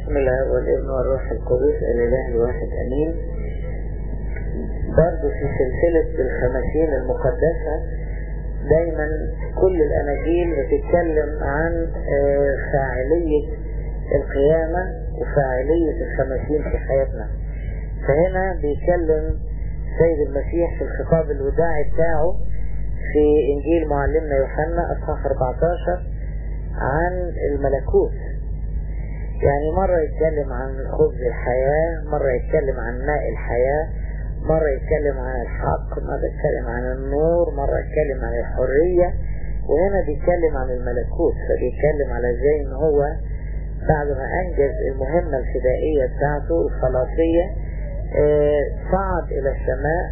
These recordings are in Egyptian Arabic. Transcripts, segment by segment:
بسم الله والابن والروح القدس الإله الواحد أمين برضه في سلسلة الخمسين المقدسة دايما كل الأناجيل بتتكلم عن فاعلية القيامة وفاعلية الخمسين في حياتنا فهنا بيتكلم سيد المسيح في الخطاب الوداعي بتاعه في إنجيل معلمنا يوحنا أصحاح 14 عن الملكوت يعني مرة يتكلم عن خبز الحياة مرة يتكلم عن ماء الحياة مرة يتكلم عن الحق مرة يتكلم عن النور مرة يتكلم عن الحرية وهنا بيتكلم عن الملكوت فبيتكلم على ازاي ان هو بعد ما انجز المهمة الفدائية بتاعته الخلاصية اه صعد الى السماء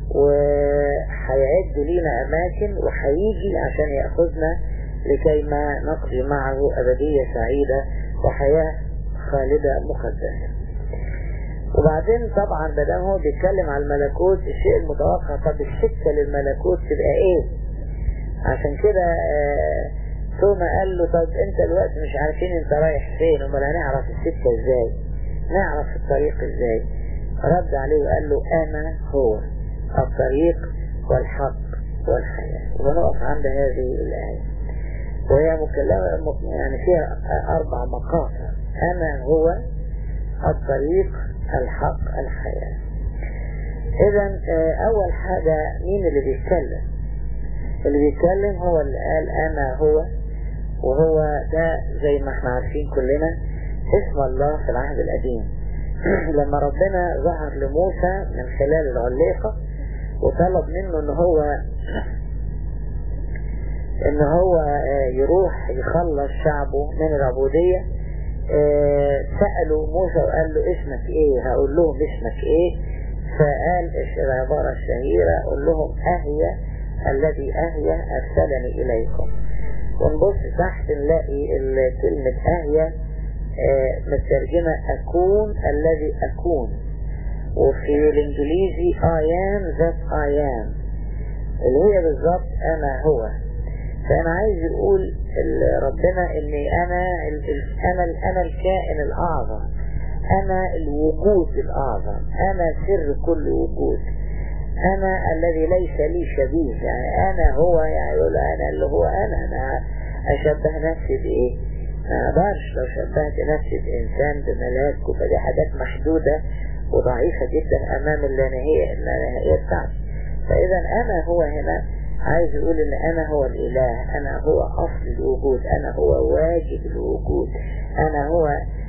وهيعد لينا اماكن وهيجي عشان ياخذنا لكي ما نقضي معه ابدية سعيدة وحياة خالدة مقدسة وبعدين طبعا بدل هو بيتكلم على الملكوت الشيء المتوقع طب السكة للملكوت تبقى ايه عشان كده آه ثم قال له طب انت دلوقتي مش عارفين انت رايح فين امال هنعرف السكة ازاي نعرف الطريق ازاي رد عليه وقال له انا هو الطريق والحق والحياة ونقف عند هذه الآية وهي مكلمة يعني فيها أربع مقاطع أنا هو الطريق الحق الحياة إذا أول حاجة مين اللي بيتكلم اللي بيتكلم هو اللي قال أنا هو وهو ده زي ما احنا عارفين كلنا اسم الله في العهد القديم لما ربنا ظهر لموسى من خلال العليقة وطلب منه ان هو ان هو يروح يخلص شعبه من العبودية سألوا موسى وقال له اسمك ايه هقول لهم اسمك ايه فقال العبارة الشهيرة قول لهم اهيا الذي اهيا ارسلني اليكم ونبص تحت نلاقي كلمة اهيا مترجمة اكون الذي اكون وفي الانجليزي I am that I am اللي هي بالظبط انا هو فانا عايز يقول ربنا اني انا انا انا الكائن الاعظم انا الوجود الاعظم انا سر كل وجود انا الذي ليس لي شبيه يعني انا هو يعني يقول انا اللي هو انا انا اشبه نفسي بايه ما اقدرش لو شبهت نفسي بانسان بملاك فدي حاجات محدودة وضعيفة جدا امام اللانهية اللانهية بتاعتي فاذا انا هو هنا عايز يقول ان انا هو الاله انا هو اصل الوجود انا هو واجب الوجود انا هو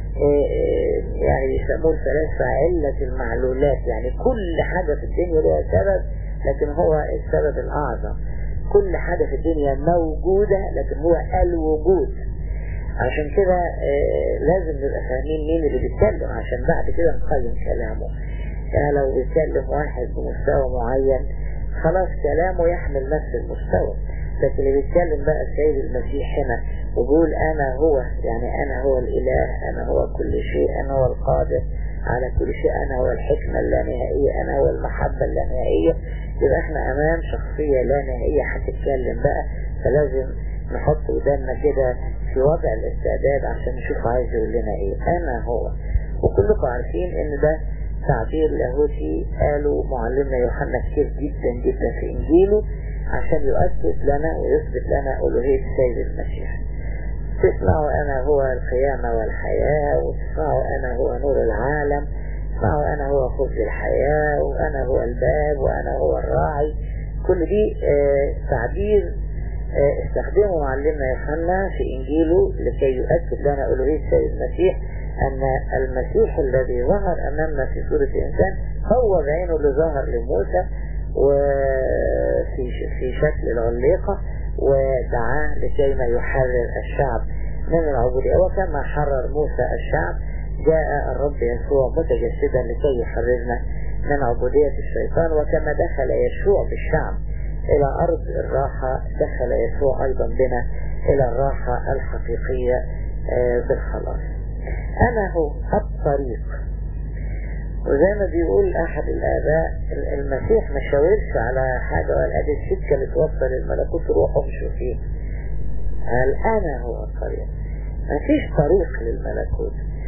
يعني يسموه الفلاسفة علة المعلولات يعني كل حاجة في الدنيا لها سبب لكن هو السبب الاعظم كل حاجة في الدنيا موجودة لكن هو الوجود عشان كده لازم نبقى فاهمين مين اللي بيتكلم عشان بعد كده نقيم كلامه يعني لو بيتكلم واحد بمستوى معين خلاص كلامه يحمل نفس المستوى لكن اللي بيتكلم بقى السيد المسيح هنا وبيقول انا هو يعني انا هو الاله انا هو كل شيء انا هو القادر على كل شيء انا هو الحكمة اللانهائية انا هو المحبة اللانهائية يبقى احنا امام شخصية لا نهائية هتتكلم بقى فلازم نحط ودانا كده في وضع الاستعداد عشان نشوف عايز يقول لنا ايه انا هو وكلكم عارفين ان ده تعبير لاهوتي قالوا معلمنا يوحنا كتير جدا جدا في انجيله عشان يؤكد لنا ويثبت لنا الوهية السيد المسيح تسمعوا انا هو القيامة والحياة وتسمعوا انا هو نور العالم تسمعوا انا هو خبز الحياة وانا هو الباب وانا هو الراعي كل دي آه تعبير آه استخدمه معلمنا يوحنا في انجيله لكي يؤكد لنا الوهية السيد المسيح أن المسيح الذي ظهر أمامنا في صورة الإنسان هو بعينه اللي ظهر لموسى وفي في شكل العليقة ودعاه لكي ما يحرر الشعب من العبودية وكما حرر موسى الشعب جاء الرب يسوع متجسدا لكي يحررنا من عبودية الشيطان وكما دخل يشوع بالشعب إلى أرض الراحة دخل يسوع أيضا بنا إلى الراحة الحقيقية بالخلاص أنا هو الطريق وزي ما بيقول أحد الآباء المسيح ما شاورش على حاجة وقال أدي السكة اللي توصل الملكوت روحوا مشوا فيه قال أنا هو الطريق ما فيش طريق للملكوت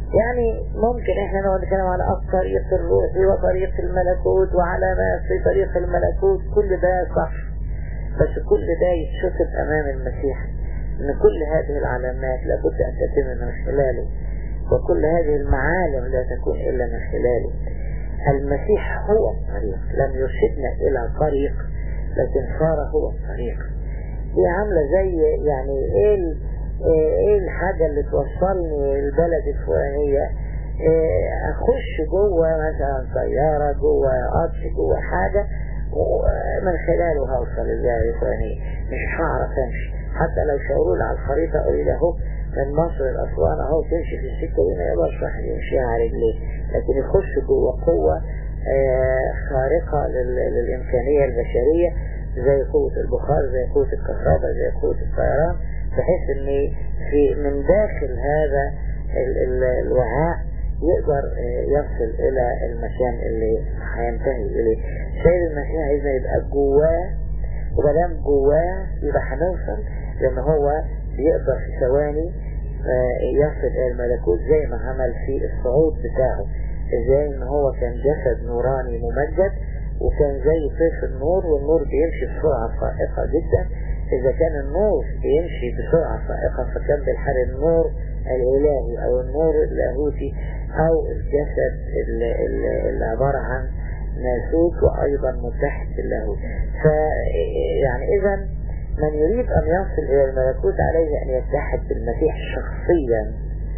يعني ممكن احنا نقعد نتكلم على طريق الروح وطريق الملكوت وعلامات في طريق الملكوت كل ده صح بس كل ده يتشكل امام المسيح ان كل هذه العلامات لابد ان تتم من خلاله وكل هذه المعالم لا تكون الا من خلاله المسيح هو الطريق لم يرشدنا الى طريق لكن صار هو الطريق دي عاملة زي يعني ايه ايه الحاجة اللي توصلني البلد الفلانية إيه اخش جوه مثلا طيارة جوه قطر جوه حاجة من خلاله هوصل البلد الفلانية مش هعرف امشي حتى لو شاوروا لي على الخريطة قولي له اهو من مصر لأسوان اهو تمشي في السكة دي ما يقدرش واحد يمشيها على رجليه لكن يخش جوه قوة آه خارقة للإمكانية البشرية زي قوة البخار زي قوة الكهرباء زي قوة الطيران بحيث ان في من داخل هذا ال ال الوعاء يقدر يصل الى المكان اللي هينتهي اليه سيد المسيح عايزنا يبقى جواه ومدام جواه يبقى هنوصل لان هو يقدر في ثواني يصل الى الملكوت زي ما عمل في الصعود بتاعه ازاي ان هو كان جسد نوراني ممجد وكان زي طيف النور والنور بيمشي بسرعة فائقة جدا إذا كان النور بيمشي بسرعة فائقة فكان بالحال النور الإلهي أو النور اللاهوتي أو الجسد اللي, اللي عبارة عن ناسوت وأيضا متحد باللاهوت فيعني إذا من يريد أن يصل إلى الملكوت عليه أن يتحد بالمسيح شخصيا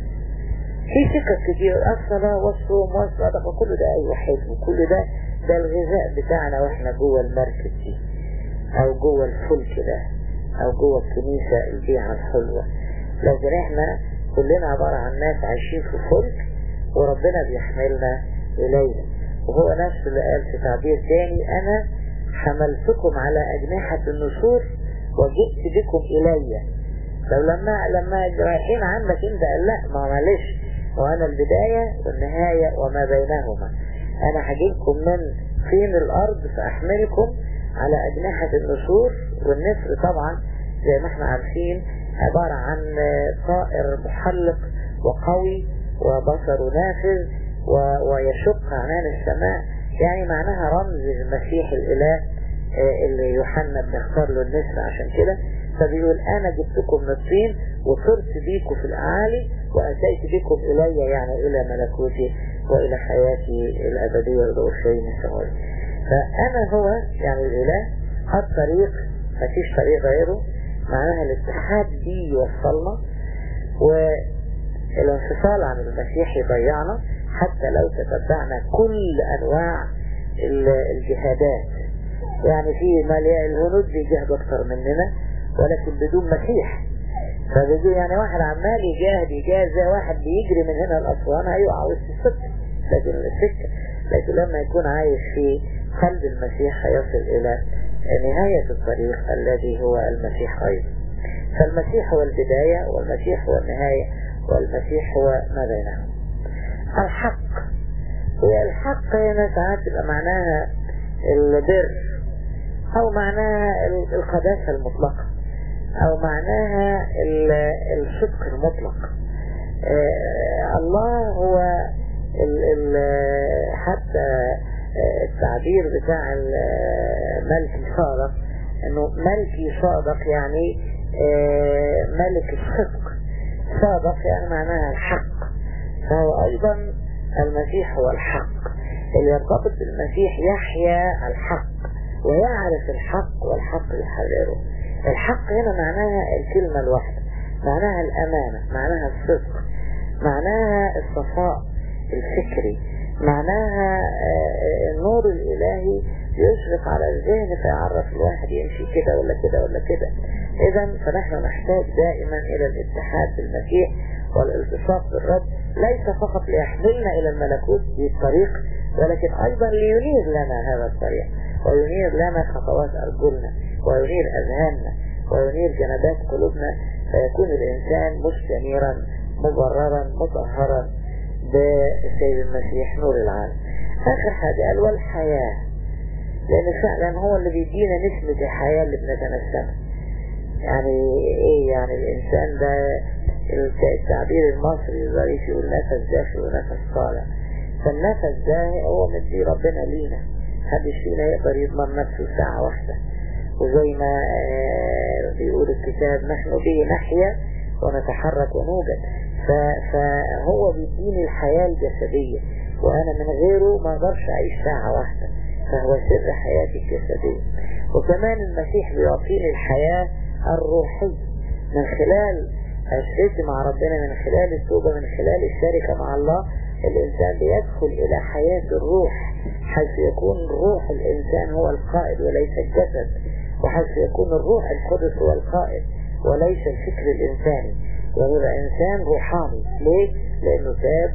في سكك كتير الصلاة والصوم والصدقة كل ده أيوة حلو كل ده ده الغذاء بتاعنا واحنا جوه المركب دي او جوه الفلك ده او جوه الكنيسة البيعة الحلوة لكن احنا كلنا عبارة عن ناس عايشين في فلك وربنا بيحملنا اليه وهو نفسه اللي قال في تعبير تاني انا حملتكم على اجنحة النسور وجئت بكم الي لو لما لما رايحين عنك انت قال لا ما معلش وانا البداية والنهاية وما بينهما انا هجيبكم من فين الارض فاحملكم على اجنحة النسور والنسر طبعا زي ما احنا عارفين عبارة عن طائر محلق وقوي وبصره نافذ ويشق عنان السماء يعني معناها رمز المسيح الاله اللي يوحنا بنختار له النسر عشان كده فبيقول انا جبتكم من الطين وصرت بيكم في الاعالي واتيت بكم الي يعني الى ملكوتي والى حياتي الابدية والغرفين السماوي فانا هو يعني الاله الطريق مفيش طريق غيره معناها الاتحاد دي يوصلنا والانفصال عن المسيح يضيعنا حتى لو تتبعنا كل انواع الجهادات يعني في مالية الهنود بيجاهدوا اكتر مننا ولكن بدون مسيح فبيجي يعني واحد عمال يجاهد يجاهد زي واحد بيجري من هنا لأسوان هيقع وسط السكة لكن السكة لكن لما يكون عايش في قلب المسيح هيصل إلى نهاية الطريق الذي هو المسيح أيضا فالمسيح هو البداية والمسيح هو النهاية والمسيح هو ما بينهم الحق هي الحق هنا ساعات تبقى معناها البر أو معناها القداسة المطلقة أو معناها الصدق المطلق آه الله هو ال ال حتى التعبير بتاع ملكي صادق انه ملكي صادق يعني آه ملك الصدق صادق يعني معناها الحق فهو ايضا المسيح هو الحق اللي يرتبط بالمسيح يحيا الحق ويعرف الحق والحق يحرره الحق هنا معناها الكلمة الواحدة معناها الأمانة معناها الصدق معناها الصفاء الفكري معناها النور الإلهي يشرق على الذهن فيعرف الواحد يمشي كده ولا كده ولا كده إذا فنحن نحتاج دائما إلى الاتحاد بالمسيح والالتصاق بالرب ليس فقط ليحملنا إلى الملكوت بالطريق ولكن أيضا لينير لنا هذا الطريق وينير لنا خطوات أرجلنا وينير أذهاننا وينير جنبات قلوبنا فيكون الإنسان مستنيرا مبررا مطهرا بسيد المسيح نور العالم آخر حاجة قال والحياة لأن فعلا هو اللي بيدينا نسمة الحياة اللي بنتنسمها يعني ايه يعني الإنسان ده التعبير المصري الظريف يقول نفس داخل ونفس طالع فالنفس ده هو مدي ربنا لينا محدش فينا يقدر يضمن نفسه ساعة واحدة وزي ما بيقول الكتاب نحن به نحيا ونتحرك ونوجد فهو بيديني الحياة الجسدية وأنا من غيره ما أقدرش أعيش ساعة واحدة فهو سر حياتي الجسدية وكمان المسيح بيعطيني الحياة الروحية من خلال عشرتي مع ربنا من خلال التوبة من خلال الشركة مع الله الإنسان بيدخل إلى حياة الروح حيث يكون روح الإنسان هو القائد وليس الجسد وحيث يكون الروح القدس هو القائد وليس الفكر الإنساني ويبقى إنسان روحاني ليه؟ لأنه تاب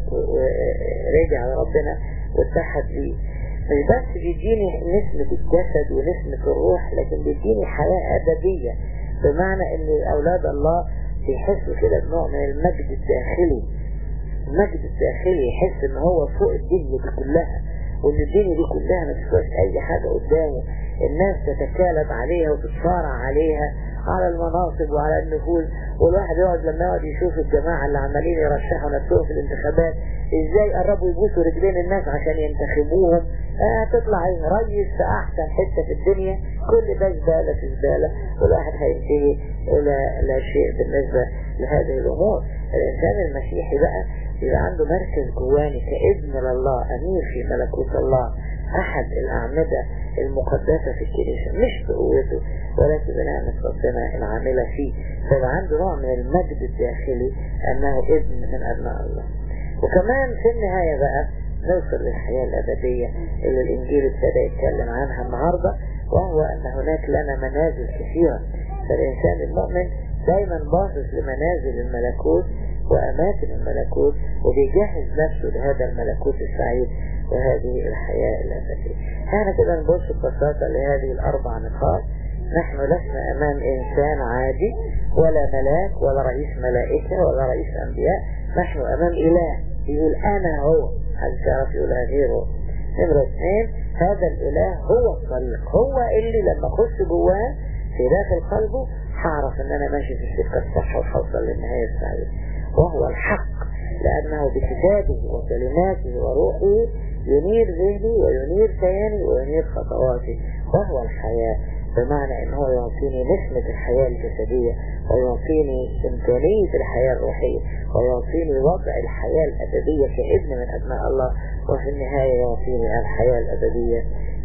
ورجع لربنا واتحد بيه مش بس بيديني نسمة الجسد ونسمة الروح لكن بيديني حياة أبدية بمعنى ان أولاد الله بيحسوا كده بنوع من المجد الداخلي المجد الداخلي يحس ان هو فوق الدنيا دي كلها وان الدنيا دي كلها ما تسواش اي حاجة قدامه الناس تتكالب عليها وتتصارع عليها على المناصب وعلى النفوذ والواحد يقعد لما يقعد يشوف الجماعة اللي عمالين يرشحوا نفسهم في الانتخابات ازاي قربوا يبوسوا رجلين الناس عشان ينتخبوهم آه تطلع ريس في احسن حتة في الدنيا كل ده زبالة في زبالة والواحد هينتهي الى لا شيء بالنسبة لهذه الامور الانسان المسيحي بقى يبقى عنده مركز جواني كابن لله امير في ملكوت الله احد الاعمدة المقدسة في الكنيسة مش بقوته ولكن بنعمة ربنا العاملة فيه فيبقى عنده نوع من المجد الداخلي انه ابن من ابناء الله وكمان في النهاية بقى نوصل للحياة الأبدية اللي الإنجيل ابتدى يتكلم عنها النهاردة وهو أن هناك لنا منازل كثيرة فالإنسان المؤمن دايما باصص لمنازل الملكوت وأماكن الملكوت وبيجهز نفسه لهذا الملكوت السعيد وهذه الحياة الأبدية احنا كده نبص ببساطة لهذه الأربع نقاط نحن لسنا أمام إنسان عادي ولا ملاك ولا رئيس ملائكة ولا رئيس أنبياء نحن أمام إله يقول أنا هو هل تعرف يقولها غيره نمرة اثنين هذا الإله هو الطريق هو اللي لما أخش جواه في داخل قلبه هعرف ان انا ماشي في السكة الصح وهوصل للنهاية السعيدة وهو الحق لأنه بكتابه وكلماته وروحه ينير ذهني وينير كياني وينير خطواتي وهو الحياة بمعنى ان هو يعطيني نسمة الحياة الجسدية ويعطيني إمكانية الحياة الروحية ويعطيني وضع الحياة الأبدية كابن من أبناء الله وفي النهاية يعطيني الحياة الأبدية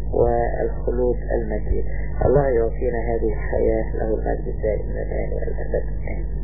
والخلود المجيد الله يعطينا هذه الحياة له المجد الدائم من الآن والأبد